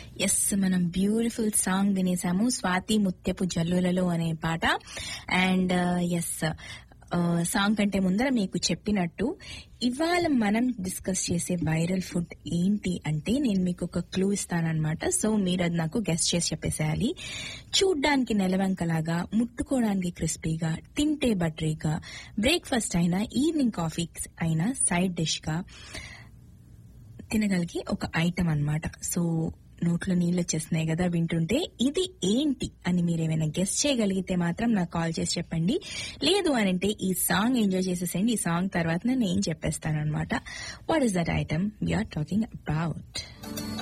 yes మనం beautiful song వినేసాము Swathi ముత్యపు జల్లులలో అనే పాట అండ్ ఎస్ సాంగ్ కంటే ముందర మీకు చెప్పినట్టు ఇవాళ మనం డిస్కస్ చేసే వైరల్ ఫుడ్ ఏంటి అంటే నేను మీకు ఒక క్లూ ఇస్తానన్నమాట సో మీరు అది నాకు గెస్ట్ చేసి చెప్పేసేయాలి చూడ్డానికి నెలవంకలాగా ముట్టుకోవడానికి క్రిస్పీగా తింటే బటరీగా బ్రేక్ఫాస్ట్ అయినా ఈవినింగ్ కాఫీ అయినా సైడ్ డిష్ గా తినగలిగే ఒక ఐటమ్ అన్నమాట సో నోట్లో నీళ్ళు వచ్చేస్తున్నాయి కదా వింటుంటే ఇది ఏంటి అని మీరు ఏమైనా గెస్ట్ చేయగలిగితే మాత్రం నాకు కాల్ చేసి చెప్పండి లేదు అని అంటే ఈ సాంగ్ ఎంజాయ్ చేసేసేయండి ఈ సాంగ్ తర్వాత నేను ఏం చెప్పేస్తాను అనమాట what is that item we are talking about